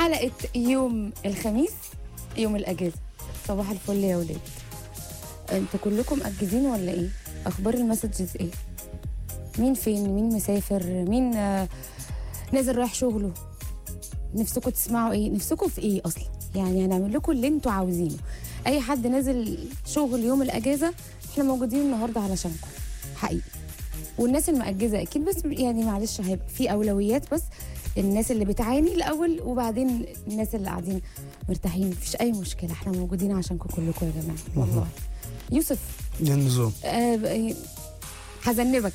حلقة يوم الخميس يوم الأجازة صباح الفل يا ولاد انتوا كلكم مأجزين ولا ايه؟ أخبار المسجز ايه؟ مين فين؟ مين مسافر؟ مين آه، نازل رايح شغله؟ نفسكم تسمعوا ايه؟ نفسكم في ايه أصلا؟ يعني هنعمل لكم اللي انتوا عاوزينه أي حد نازل شغل يوم الأجازة احنا موجودين النهاردة علشانكم حقيقي والناس المأجزة أكيد بس يعني معلش هيبقى في أولويات بس الناس اللي بتعاني الأول وبعدين الناس اللي قاعدين مرتاحين مفيش أي مشكلة احنا موجودين عشانكم كلكم يا جماعة والله يوسف ايه النظام آه بقى- هذنبك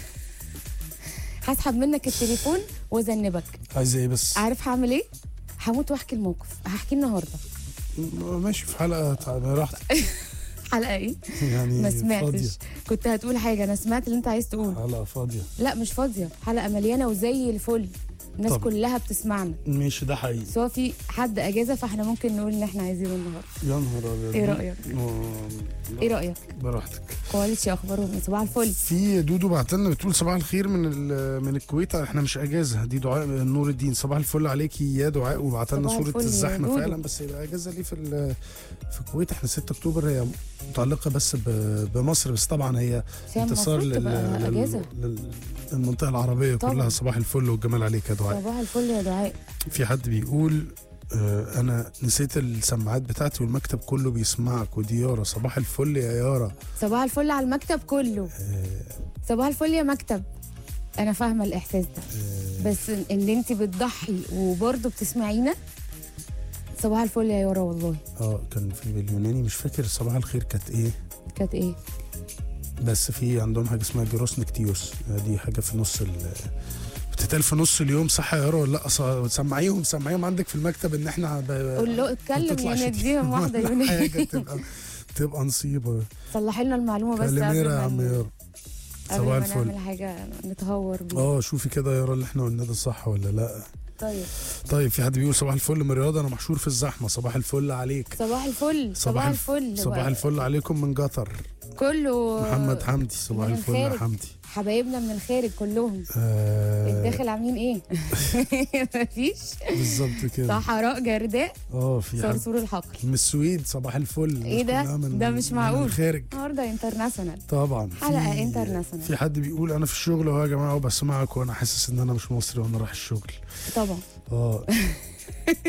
هسحب منك التليفون واذنبك عايز ايه بس عارف هعمل ايه؟ هموت واحكي الموقف هحكي النهارده ماشي في حلقه تع- براحتك حلقه ايه؟ يعني ما فاضيه سمعتش كنت هتقول حاجه انا سمعت اللي انت عايز تقوله حلقه فاضيه لا مش فاضيه حلقه مليانه وزي الفل الناس طب. كلها بتسمعنا ماشي ده حقيقي سواء في حد اجازه فاحنا ممكن نقول ان احنا عايزينه النهارده يا نهار ابيض إيه رأيك؟ آه، ايه رايك؟ براحتك كواليتي اخبارهم إيه؟ صباح الفل في دودو بعت لنا بتقول صباح الخير من ال- من الكويت احنا مش اجازه دي دعاء من نور الدين صباح الفل عليكي يا دعاء وبعت لنا صباح صوره الفل يا الزحمه دودو. فعلا بس يبقى اجازه ليه في ال- في الكويت احنا 6 اكتوبر هي متعلقه بس ب- بمصر بس طبعا هي بس هي انتصار المفروض لل- تبقى لل- اجازه لل- للمنطقه العربيه طبعا. كلها صباح الفل والجمال عليك يا دعاء صباح الفل يا دعاء في حد بيقول آه، انا نسيت السماعات بتاعتي والمكتب كله بيسمعك ودي يارا صباح الفل يا يارا صباح الفل على المكتب كله آه، صباح الفل يا مكتب انا فاهمه الاحساس ده آه، بس ان انت بتضحي وبرضه بتسمعينا صباح الفل يا يارا والله اه كان في باليوناني مش فاكر صباح الخير كانت ايه كانت ايه بس في عندهم حاجه اسمها جروس نكتيوس آه، دي حاجه في نص ال بتتقال في نص اليوم صح يا يارا ولا لا ص- سمعيهم سمعيهم عندك في المكتب ان احنا ب... قول له ما اتكلم تطلعش يعني اديهم واحده ولا يوناني حاجه تبقى تبقى نصيبه صلحي لنا المعلومه بس قبل كاليميرا يا ما عم ن- يارا قبل صباح ما الفل نعمل حاجه نتهور بيها اه شوفي كده يا يارا اللي احنا قلناه ده صح ولا لا طيب طيب في حد بيقول صباح الفل من رياض انا محشور في الزحمه صباح الفل عليك صباح الفل صباح الف- الفل صباح بقى. الفل عليكم من قطر كله محمد حمدي صباح من الفل يا الخارج. حمدي حبايبنا من الخارج كلهم آه الداخل عاملين ايه مفيش بالظبط كده صحراء جرداء اه في حد صرصور الحقل من السويد صباح الفل ايه ده؟ كلها من ده مش من معقول. الخارج النهارده انترناشونال طبعا حلقة في- international. في حد بيقول انا في الشغل اهو يا جماعه وبسمعك وانا حاسس ان انا مش مصري وانا رايح الشغل طبعا اه